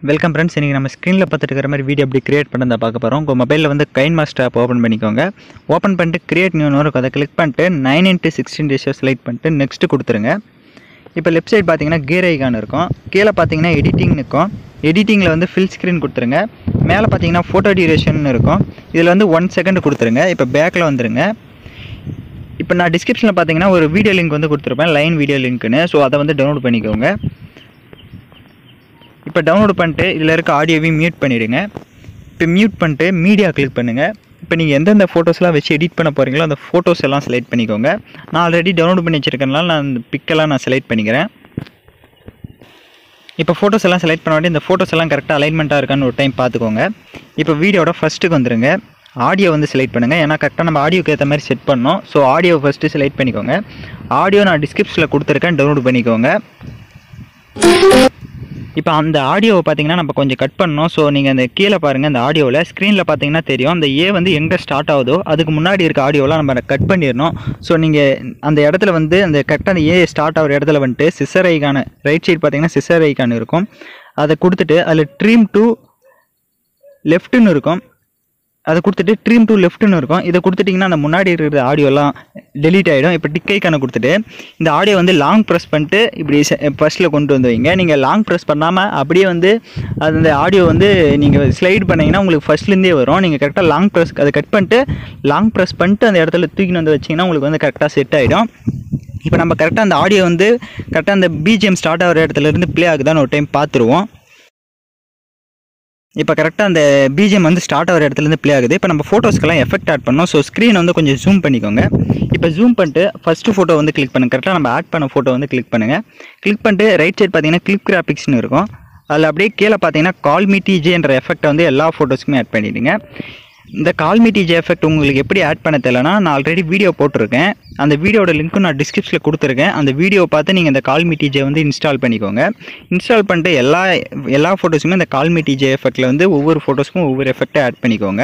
welcome friends இன்றைக்கி நம்ம ஸ்க்ரீனில் பார்த்துட்டு இருக்கிற மாதிரி வீடியோ எப்படி கிரியேட் பண்ணதை பார்க்க போகிறோம் உங்கள் மொபைலில் வந்து கைன் மாஸ்டர் ஆப் ஓப்பன் பண்ணிக்கோங்க ஓப்பன் பண்ணிட்டு கிரியேட் நியூ இருக்கும் அதை கிளிக் பண்ணிட்டு nine into sixteen ratio select பண்ணிட்டு நெக்ஸ்ட்டு கொடுத்துருங்க இப்போ லெஃப்ட் சைடு பார்த்தீங்கன்னா கீர் ஐகான் இருக்கும் கீழே பார்த்தீங்கன்னா எடிட்டிங் இருக்கும் எடிட்டிங்கில் வந்து ஃபில் ஸ்க்ரீன் கொடுத்துருங்க மேலே பார்த்தீங்கன்னா ஃபோட்டோ டியூரேஷன் இருக்கும் இதில் வந்து ஒன் செகண்ட் கொடுத்துருங்க இப்போ பேக்கில் வந்துருங்க இப்போ நான் டிஸ்கிரிப்ஷனில் பார்த்தீங்கன்னா ஒரு வீடியோ லிங்க் வந்து கொடுத்துருப்பேன் லைன் வீடியோ லிங்க்னு ஸோ அதை வந்து டவுன்லோட் பண்ணிக்கோங்க இப்போ டவுன்லோட் பண்ணிட்டு இதில் இருக்க ஆடியோவையும் மியூட் பண்ணிவிடுங்க இப்போ மியூட் பண்ணிட்டு மீடியா கிளிக் பண்ணுங்கள் இப்போ நீங்கள் எந்தெந்த ஃபோட்டோஸ்லாம் வச்சு எடிட் பண்ண போகிறீங்களோ அந்த ஃபோட்டோஸ் எல்லாம் செலக்ட் பண்ணிக்கோங்க நான் ஆல்ரெடி டவுன்லோட் பண்ணி வச்சிருக்கனால நான் அந்த பிக்கெல்லாம் நான் செலக்ட் பண்ணிக்கிறேன் இப்போ ஃபோட்டோஸ் எல்லாம் செலக்ட் பண்ண வேண்டிய இந்த ஃபோட்டோஸ் எல்லாம் கரெக்டாக அலைன்மெண்ட்டாக இருக்கான்னு ஒரு டைம் பார்த்துக்கோங்க இப்போ வீடியோட ஃபஸ்ட்டுக்கு வந்துருங்க ஆடியோ வந்து செலக்ட் பண்ணுங்கள் ஏன்னா கரெக்டாக நம்ம ஆடியோக்கு ஏற்ற மாதிரி செட் பண்ணோம் ஸோ ஆடியோ ஃபஸ்ட்டு செலக்ட் பண்ணிக்கோங்க ஆடியோ நான் டிஸ்கிரிப்ஷனில் கொடுத்துருக்கேன் டவுன்லோட் பண்ணிக்கோங்க இப்போ அந்த ஆடியோவை பார்த்தீங்கன்னா நம்ம கொஞ்சம் கட் பண்ணோம் ஸோ நீங்கள் அந்த கீழே பாருங்கள் அந்த ஆடியோவில் ஸ்க்ரீனில் பார்த்தீங்கன்னா தெரியும் அந்த ஏ வந்து எங்கே ஸ்டார்ட் ஆகுதோ அதுக்கு முன்னாடி இருக்க ஆடியோலாம் நம்ம கட் பண்ணிடணும் ஸோ நீங்கள் அந்த இடத்துல வந்து அந்த கரெக்டாக அந்த ஏ ஸ்டார்ட் ஆகிற இடத்துல வந்துட்டு சிசர் ஐக்கான ரைட் சைடு பார்த்தீங்கன்னா சிசர் ஐக்கான் இருக்கும் அதை கொடுத்துட்டு அதில் ட்ரீம் டு லெஃப்ட்டுன்னு இருக்கும் அதை கொடுத்துட்டு ட்ரீம் டு லெஃப்ட்னு இருக்கும் இதை கொடுத்துட்டிங்கன்னா அந்த முன்னாடி இருக்கிற ஆடியோலாம் டெலீட் ஆகிடும் இப்போ டிக் ஐக்கானை கொடுத்துட்டு இந்த ஆடியோ வந்து லாங் ப்ரெஸ் பண்ணிட்டு இப்படி ஃபஸ்ட்டில் கொண்டு வந்து வைங்க நீங்கள் லாங் ப்ரெஸ் பண்ணாமல் அப்படியே வந்து அது அந்த ஆடியோ வந்து நீங்கள் ஸ்லைட் பண்ணிங்கன்னா உங்களுக்கு ஃபஸ்ட்லேருந்தே வரும் நீங்கள் கரெக்டாக லாங் ப்ரெஸ் அதை கட் பண்ணிட்டு லாங் ப்ரெஸ் பண்ணிட்டு அந்த இடத்துல தூக்கின்னு வந்து வச்சிங்கன்னா உங்களுக்கு வந்து கரெக்டாக செட் ஆகிடும் இப்போ நம்ம கரெக்டாக அந்த ஆடியோ வந்து கரெக்டாக அந்த பிஜிஎம் ஸ்டார்ட் ஆகிற இடத்துல இருந்து ப்ளே ஆகுதான்னு ஒரு டைம் பார்த்துருவோம் இப்போ கரெக்டாக அந்த பிஜிஎம் வந்து ஸ்டார்ட் ஆகிற இடத்துலேருந்து ப்ளே ஆகுது இப்போ நம்ம ஃபோட்டோஸ்க்கெல்லாம் எஃபெக்ட் ஆட் பண்ணோம் ஸோ ஸ்க்ரீன் வந்து கொஞ்சம் ஜூம் பண்ணிக்கோங்க இப்போ ஜூம் பண்ணிட்டு ஃபஸ்ட்டு ஃபோட்டோ வந்து கிளிக் பண்ணுங்க கரெக்டாக நம்ம ஆட் பண்ண ஃபோட்டோ வந்து கிளிக் பண்ணுங்கள் கிளிக் பண்ணிட்டு ரைட் சைடு பார்த்தீங்கன்னா கிளிக் கிராபிக்ஸ்னு இருக்கும் அதில் அப்படியே கீழே பார்த்தீங்கன்னா கால்மி டிஜேன்ற எஃபெக்ட்டை வந்து எல்லா ஃபோட்டோஸ்க்குமே ஆட் பண்ணிவிடுங்க இந்த கால்மி டிஜே எஃபெக்ட் உங்களுக்கு எப்படி ஆட் பண்ண தெரியலனா நான் ஆல்ரெடி வீடியோ போட்டிருக்கேன் அந்த வீடியோட லிங்க்கும் நான் டிஸ்கிரிப்ஷனில் கொடுத்துருக்கேன் அந்த வீடியோ பார்த்து நீங்கள் இந்த கால்மி டிஜே வந்து இன்ஸ்டால் பண்ணிக்கோங்க இன்ஸ்டால் பண்ணிட்டு எல்லா எல்லா ஃபோட்டோஸுமே இந்த கால்மி டிஜே எஃபெக்ட்டில் வந்து ஒவ்வொரு ஃபோட்டோஸ்க்கும் ஒவ்வொரு எஃபெக்ட்டை ஆட் பண்ணிக்கோங்க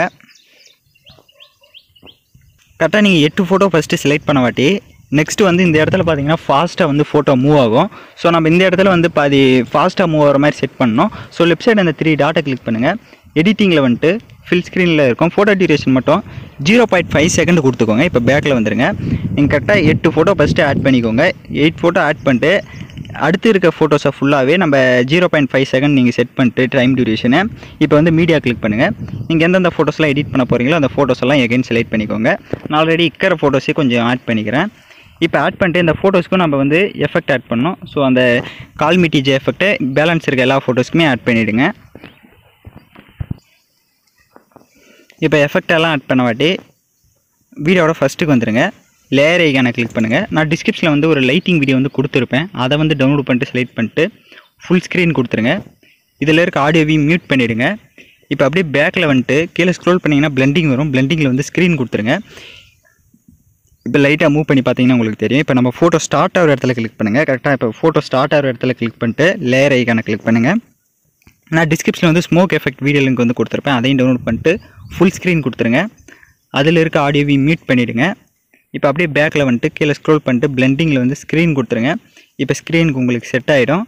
கரெக்டாக நீங்கள் எட்டு ஃபோட்டோ ஃபஸ்ட்டு செலக்ட் பண்ண வாட்டி நெக்ஸ்ட் வந்து இந்த இடத்துல பார்த்தீங்கன்னா ஃபாஸ்ட்டாக வந்து ஃபோட்டோ மூவ் ஆகும் ஸோ நம்ம இந்த இடத்துல வந்து பாதி ஃபாஸ்ட்டாக மூவ் ஆகிற மாதிரி செட் பண்ணோம் ஸோ லெஃப்ட் சைடு அந்த த்ரீ டாட்டை கிளிக் பண்ணுங்கள் எடிட்டிங்கில் வந்துட்டு ஃபில் ஸ்க்ரீனில் இருக்கும் ஃபோட்டோ டியூரேஷன் மட்டும் ஜீரோ பாயிண்ட் ஃபைவ் செகண்ட் கொடுத்துக்கோங்க இப்போ பேக்கில் வந்துருங்க நீங்கள் கரெக்டாக எட்டு ஃபோட்டோ ஃபஸ்ட்டு ஆட் பண்ணிக்கோங்க எயிட் ஃபோட்டோ ஆட் பண்ணிட்டு அடுத்து இருக்க ஃபோட்டோஸை ஃபுல்லாகவே நம்ம ஜீரோ பாயிண்ட் ஃபைவ் செகண்ட் நீங்கள் செட் பண்ணிட்டு டைம் டியூரேஷனை இப்போ வந்து மீடியா கிளிக் பண்ணுங்கள் நீங்கள் எந்தெந்த ஃபோட்டோஸ்லாம் எடிட் பண்ண போகிறீங்களோ அந்த ஃபோட்டோஸ் எல்லாம் எகைன் செலக்ட் பண்ணிக்கோங்க நான் ஆல்ரெடி இருக்கிற ஃபோட்டோஸே கொஞ்சம் ஆட் பண்ணிக்கிறேன் இப்போ ஆட் பண்ணிட்டு இந்த ஃபோட்டோஸ்க்கும் நம்ம வந்து எஃபெக்ட் ஆட் பண்ணோம் ஸோ அந்த கால்மிட்டிஜ் எஃபெக்ட்டை பேலன்ஸ் இருக்க எல்லா ஃபோட்டோஸ்க்குமே ஆட் பண்ணிவிடுங்க இப்போ எஃபெக்ட் எல்லாம் ஆட் பண்ண வாட்டி வீடியோட ஃபஸ்ட்டுக்கு வந்துடுங்க லேயர் ஐக்கானை கிளிக் பண்ணுங்கள் நான் டிஸ்கிரிப்ஷனில் வந்து ஒரு லைட்டிங் வீடியோ வந்து கொடுத்துருப்பேன் அதை வந்து டவுன்லோட் பண்ணிட்டு செலக்ட் பண்ணிட்டு ஃபுல் ஸ்க்ரீன் கொடுத்துருங்க இதில் இருக்க ஆடியோவையும் மியூட் பண்ணிவிடுங்க இப்போ அப்படியே பேக்கில் வந்துட்டு கீழே ஸ்க்ரோல் பண்ணிங்கன்னா பிளெண்டிங் வரும் பிளெண்டிங்கில் வந்து ஸ்க்ரீன் கொடுத்துருங்க இப்போ லைட்டாக மூவ் பண்ணி பார்த்தீங்கன்னா உங்களுக்கு தெரியும் இப்போ நம்ம ஃபோட்டோ ஸ்டார்ட் ஆகிற இடத்துல கிளிக் பண்ணுங்கள் கரெக்டாக இப்போ ஃபோட்டோ ஸ்டார்ட் ஆகிற இடத்துல கிளிக் பண்ணிட்டு லேயர் ஐக்கானை கிளிக் பண்ணுங்கள் நான் டிஸ்கிரிப்ஷனில் வந்து ஸ்மோக் எஃபெக்ட் வீடியோ லிங்க் வந்து கொடுத்துருப்பேன் அதையும் டவுன்லோட் பண்ணிட்டு ஃபுல் ஸ்க்ரீன் கொடுத்துருங்க அதில் இருக்க ஆடியோவையும் மியூட் பண்ணிவிடுங்க இப்போ அப்படியே பேக்கில் வந்துட்டு கீழே ஸ்க்ரோல் பண்ணிட்டு பிளெண்டிங்கில் வந்து ஸ்க்ரீன் கொடுத்துருங்க இப்போ ஸ்க்ரீனுக்கு உங்களுக்கு செட் ஆகிடும்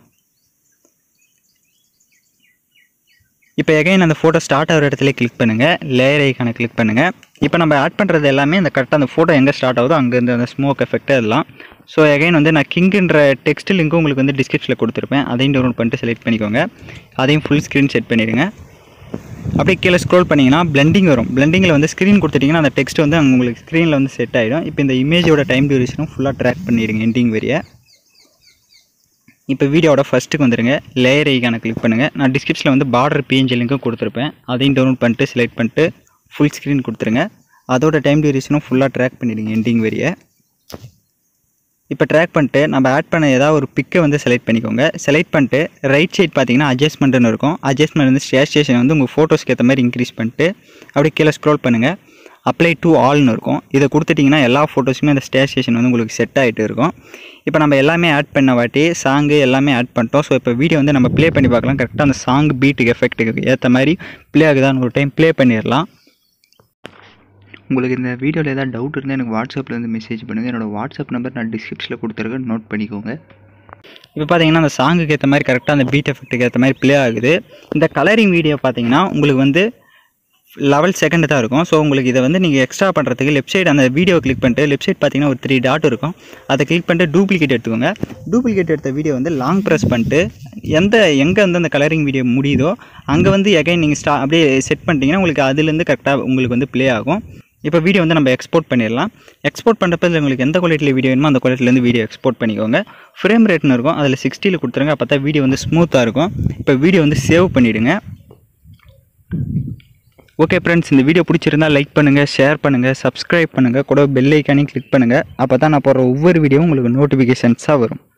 இப்போ எகைன் அந்த ஃபோட்டோ ஸ்டார்ட் ஆகிற இடத்துல கிளிக் பண்ணுங்கள் லேயர் ஐக்கானை கிளிக் பண்ணுங்கள் இப்போ நம்ம ஆட் பண்ணுறது எல்லாமே அந்த கரெக்டாக அந்த ஃபோட்டோ எங்கே ஸ்டார்ட் ஆகுதோ அங்கேருந்து அந்த ஸ்மோக் எஃபெக்ட் எல்லாம் ஸோ எகைன் வந்து நான் கிங்குன்ற டெக்ஸ்ட் லிங்க்கும் உங்களுக்கு வந்து டிஸ்கிரிப்ஷனில் கொடுத்துருப்பேன் அதையும் டவுன்லோட் பண்ணிட்டு செலக்ட் பண்ணிக்கோங்க அதையும் ஃபுல் ஸ்க்ரீன் செட் பண்ணிடுங்க அப்படியே கீழே ஸ்க்ரோல் பண்ணிங்கன்னா பிளெண்டிங் வரும் பிளெண்டிங்கில் வந்து ஸ்க்ரீன் கொடுத்துட்டிங்கன்னா அந்த டெக்ஸ்ட் வந்து அங்கே உங்களுக்கு ஸ்க்ரீனில் வந்து செட் ஆகிடும் இப்போ இந்த இமேஜோட டைம் டியூரேஷனும் ஃபுல்லாக ட்ராக் பண்ணிடுங்க எண்டிங் வரிய இப்போ வீடியோட ஃபஸ்ட்டுக்கு வந்துடுங்க லேயர் ஐக்கானை கிளிக் பண்ணுங்கள் நான் டிஸ்கிரிப்ஷனில் வந்து பார்டர் பிஎன்ஜி லிங்க்கும் கொடுத்துருப்பேன் அதையும் டவுன்லோட் பண்ணிட்டு செலக்ட் பண்ணிட்டு ஃபுல் ஸ்க்ரீன் கொடுத்துருங்க அதோட டைம் டியூரேஷனும் ஃபுல்லாக ட்ராக் பண்ணிடுங்க எண்டிங் வரிய இப்போ ட்ராக் பண்ணிட்டு நம்ம ஆட் பண்ண ஏதாவது ஒரு பிக்கை வந்து செலக்ட் பண்ணிக்கோங்க செலக்ட் பண்ணிட்டு ரைட் சைட் பார்த்தீங்கன்னா அட்ஜஸ்ட்மெண்ட்னு இருக்கும் அட்ஜஸ்ட்மெண்ட் வந்து ஸ்டேஷன் வந்து உங்கள் ஃபோட்டோஸ்க்கு ஏற்ற மாதிரி இன்க்ரீஸ் பண்ணிட்டு அப்படியே கீழே ஸ்க்ரோல் பண்ணுங்கள் அப்ளை டு ஆல்னு இருக்கும் இதை கொடுத்துட்டிங்கன்னா எல்லா ஃபோட்டோஸுமே அந்த ஸ்டேஷன் வந்து உங்களுக்கு செட் ஆகிட்டு இருக்கும் இப்போ நம்ம எல்லாமே ஆட் பண்ண வாட்டி சாங்கு எல்லாமே ஆட் பண்ணிட்டோம் ஸோ இப்போ வீடியோ வந்து நம்ம ப்ளே பண்ணி பார்க்கலாம் கரெக்டாக அந்த சாங் பீட்டுக்கு எஃபெக்ட்டுக்கு ஏற்ற மாதிரி ப்ளே ஆகுதான்னு ஒரு டைம் ப்ளே பண்ணிடலாம் உங்களுக்கு இந்த வீடியோவில் ஏதாவது டவுட் இருந்தால் எனக்கு வாட்ஸ்அப்பில் வந்து மெசேஜ் பண்ணுங்கள் என்னோடய வாட்ஸ்அப் நம்பர் நான் டிஸ்கிரிப்ஷனில் கொடுத்துருக்கேன் நோட் பண்ணிக்கோங்க இப்போ பார்த்தீங்கன்னா அந்த சாங்குக்கு ஏற்ற மாதிரி கரெக்டாக அந்த பீட் எஃபெக்ட்டுக்கு ஏற்ற மாதிரி ப்ளே ஆகுது இந்த கலரிங் வீடியோ பார்த்தீங்கன்னா உங்களுக்கு வந்து லெவல் செகண்ட் தான் இருக்கும் ஸோ உங்களுக்கு இதை வந்து நீங்கள் எக்ஸ்ட்ரா பண்ணுறதுக்கு லெஃப்ட் சைடு அந்த வீடியோ கிளிக் பண்ணிட்டு லெஃப்ட் சைடு பார்த்தீங்கன்னா ஒரு த்ரீ டாட் இருக்கும் அதை கிளிக் பண்ணிட்டு டூப்ளிகேட் எடுத்துக்கோங்க டூப்ளிகேட் எடுத்த வீடியோ வந்து லாங் ப்ரெஸ் பண்ணிட்டு எந்த எங்கே வந்து அந்த கலரிங் வீடியோ முடியுதோ அங்கே வந்து எகைன் நீங்கள் ஸ்டா அப்படியே செட் பண்ணிட்டீங்கன்னா உங்களுக்கு அதுலேருந்து கரெக்டாக உங்களுக்கு வந்து ப்ளே ஆகும் இப்போ வீடியோ வந்து நம்ம எக்ஸ்போர்ட் பண்ணிடலாம் எக்ஸ்போர்ட் பண்ணுறப்ப இதுல உங்களுக்கு எந்த குவாலிட்டியில் வீடியோ வேணுமோ அந்த குவாலிட்டிலேருந்து வீடியோ எக்ஸ்போர்ட் பண்ணிக்கோங்க ஃப்ரேம் ரேட்னு இருக்கும் அதில் சிக்ஸ்டியில் கொடுத்துருங்க அப்போ தான் வீடியோ வந்து ஸ்மூத்தாக இருக்கும் இப்போ வீடியோ வந்து சேவ் பண்ணிவிடுங்க ஓகே ஃப்ரெண்ட்ஸ் இந்த வீடியோ பிடிச்சிருந்தா லைக் பண்ணுங்கள் ஷேர் பண்ணுங்கள் சப்ஸ்கிரைப் பண்ணுங்கள் கூட பெல் ஐக்கானையும் கிளிக் பண்ணுங்கள் அப்போ தான் நான் போடுற ஒவ்வொரு வீடியோவும் உங்களுக்கு நோட்டிஃபிகேஷன்ஸாக வரும்